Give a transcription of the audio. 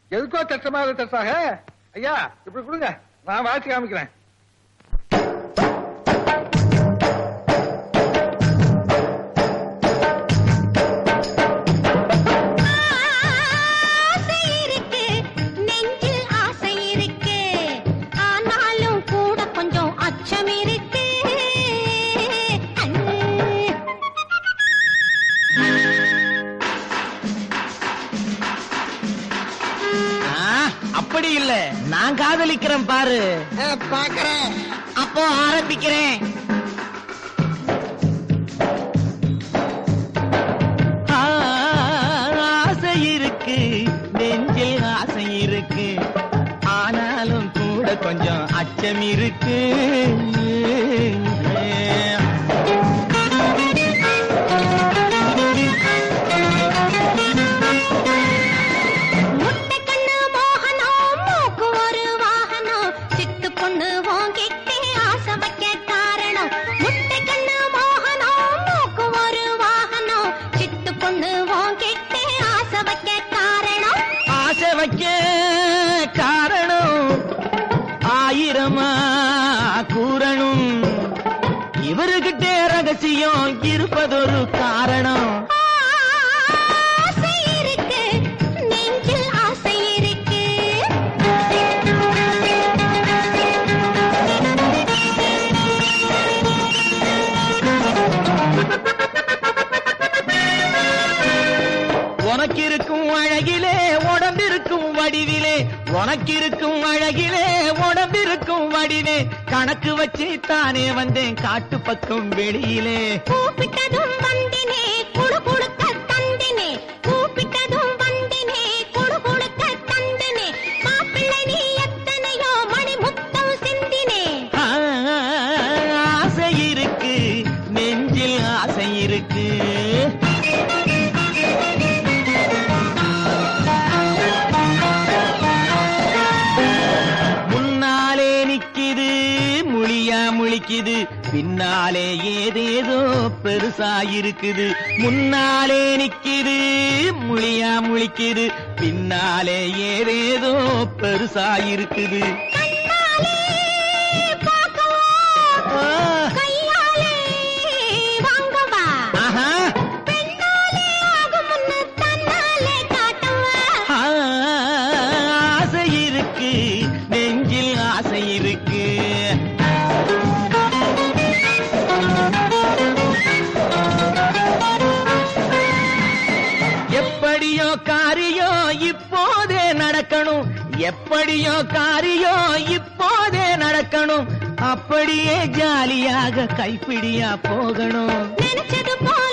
எதுக்கோ தட்டமாக தட்டாக ஐயா இப்படி கொடுங்க நான் வாசி காமிக்கிறேன் ஆசை இருக்கு நெஞ்சில் ஆசை இருக்கு ஆனாலும் கூட கொஞ்சம் அச்சம் இருக்கு அண்ணே. ஆ, அப்படி இல்ல நான் காதலிக்கிறேன் பாரு பாக்குறேன் அப்போ ஆரம்பிக்கிறேன் ஆ, ஆசை இருக்கு நெஞ்சில் ஆசை இருக்கு ஆனாலும் கூட கொஞ்சம் அச்சம் இருக்கு முட்டை கண்ணு மோகனம் மூக்கு ஒரு வாகனம் சிட்டு பொண்ணு வாங்கிட்டே ஆசை வைக்க காரணம் முட்டை கண்ணு மோகனம் மூக்கு ஒரு வாகனம் சிட்டு பொண்ணு வாங்கிட்டே ஆசை வைக்க காரணம் ஆசை வைக்க காரணம் ஆயிரமா கூறணும் இவருகிட்டே ரகசியம் இருப்பதொரு காரணம் ஆசை இருக்கு நெஞ்சில் ஆசை இருக்கு உனக்கு இருக்கும் அழகிலே உடம்பிருக்கும் வடிவிலே உனக்கு இருக்கும் அழகிலே உடம்பிருக்கும் வடிவே கணக்கு வச்சு தானே வந்தேன் காட்டு பக்கம் வெளியிலே கூப்பிட்டதும் வந்தினே குடு குடுக்க தந்தினே கூப்பிட்டதும் வந்தினே குடு குடுக்க தந்தினே மாப்பிள்ளை நீ எத்தனையோ மணி முத்தம் சிந்தினே ஆ, ஆசை இருக்கு நெஞ்சில் ஆசை இருக்கு முன்னாலே நிக்கிது முழியா முழிக்குது பின்னாலே ஏதேதோ பெருசா இருக்குது முன்னாலே நிக்கிது முழியா முழிக்குது பின்னாலே ஏதேதோ பெருசா இருக்குது கண்ணாலே பார்க்கவா ஆ, கையாலே வாங்கவா ஆஹா பெண்ணாலே ஆகும் முன்னு தன்னாலே காட்டவா ஆசை இருக்கு நெஞ்சில் ஆசை இருக்கு எப்படியோ காரியோ இப்போதே நடக்கணும் எப்படியோ காரியோ இப்போதே நடக்கணும் அப்படியே ஜாலியாக கைப்பிடியா போகணும் நினைச்சது போல